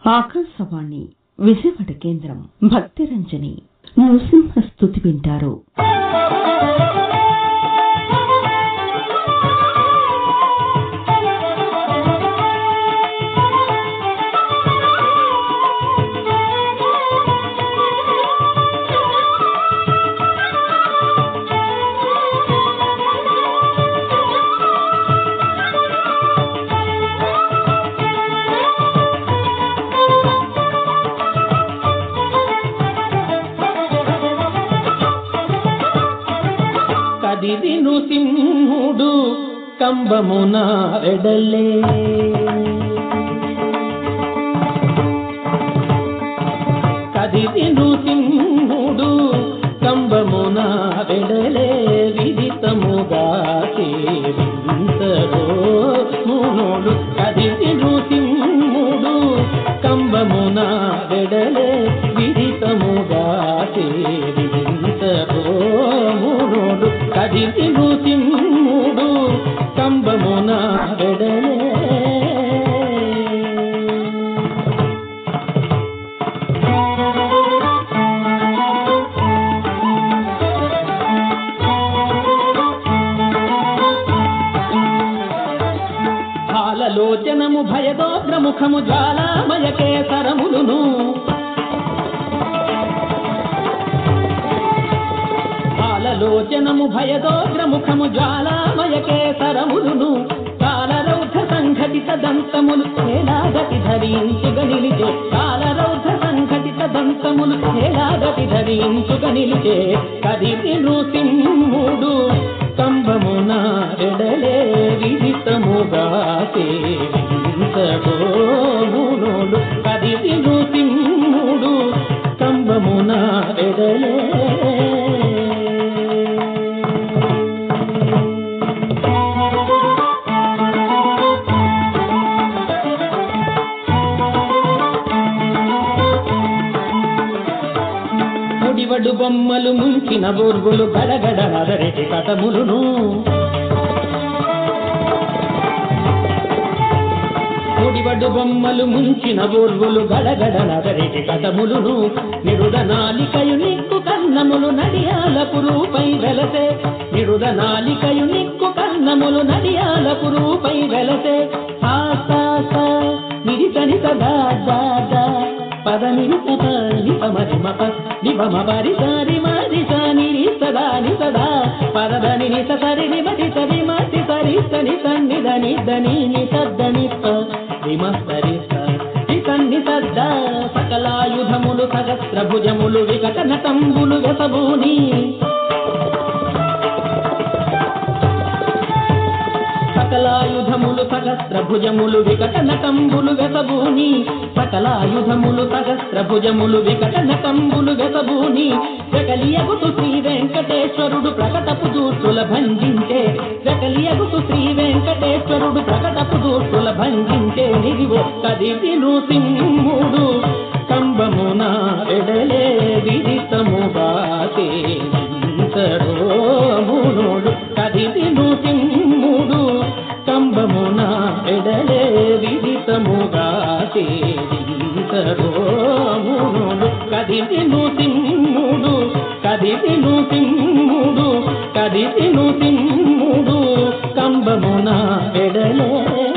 ఆకాశవాణి విజయవాడ కేంద్రం భక్తిరంజని నృసింహ స్థుతి వింటారు కదిది నృసింహుడు కంబమున వెడలే కదిది నృసింహుడు కంబమున వెడలే విదితముగా సేవింతరో మునుడు కదిది నృసింహుడు కంబమున వెడలే విదితముగా సేవింతరో మునుడు కదిది నృసింహుడు కంబమున వెడలే హాలలోచనము భయదోగ్రముఖము జ్వాలామయ కేసరములును హాలలోచనము భయదోగ్రముఖము జ్వాలామయ కేసరములును కాలరౌధ సంఘటిత దంతములు హేలాగతి ధరించుగ నిలిచే కాలరౌధ సంఘటిత దంతములు హేలాగతి ధరించుగ నిలిచే కదిరి నృసింహుడు కంబమున ఎడలే విదితముగా సేవించడో మునుడు కదిరి నృసింహుడు కంబమున ఎడలే ముడివడు బొమ్మలు ముంచిన బోర్గులు గడగడ అదరెటి కథములును ముడివడు బొమ్మలు ముంచిన బోర్గులు గడగడ నదరెటి కథములును నిరుద నాలికయు నిక్కు కన్నములు నడియాలపు రూపై వెలసే నిరుద నాలికయు నిక్కు కన్నములు నడియాలపు రూపై వెలసే ఆసాస నిరితని సదా దాదా పద నిరిత నిపమరి మప నిపమ పరి సారి మరి సాని సదా ని సదా పదదని నిత సరి నిమటి సరి మతి సరి సని సన్ని దని దని ని సద్దని విమస్తరి సన్ని సద్ద సకలాయుధములు సహస్ర భుజములు వికట నటంబులు వెసభూని సకలాయుధములు సహస్ర భుజములు వికట నటంబులు వెసభూని సకలాయుధములు సహస్ర భుజములు వికట నటంబులు వెసభూని జగలియగుతు శ్రీ వెంకటేశ్వరుడు ప్రకటపు దూర్తుల భంజించే జగలియగుతు శ్రీ వెంకటేశ్వరుడు ప్రకటపు దూర్తుల భంజించే నిదివో కదివి నృసింహుడు కంబమున ఎడలే విదితముగా సేవించడో మునుడు కదివి నృసింహుడు కంబమున ఎడలే విదితముగా సేవించడో మునుడు కదివి నృసింహుడు కదివి నృసింహుడు కదివి నృసింహుడు కంబమున ఎడలే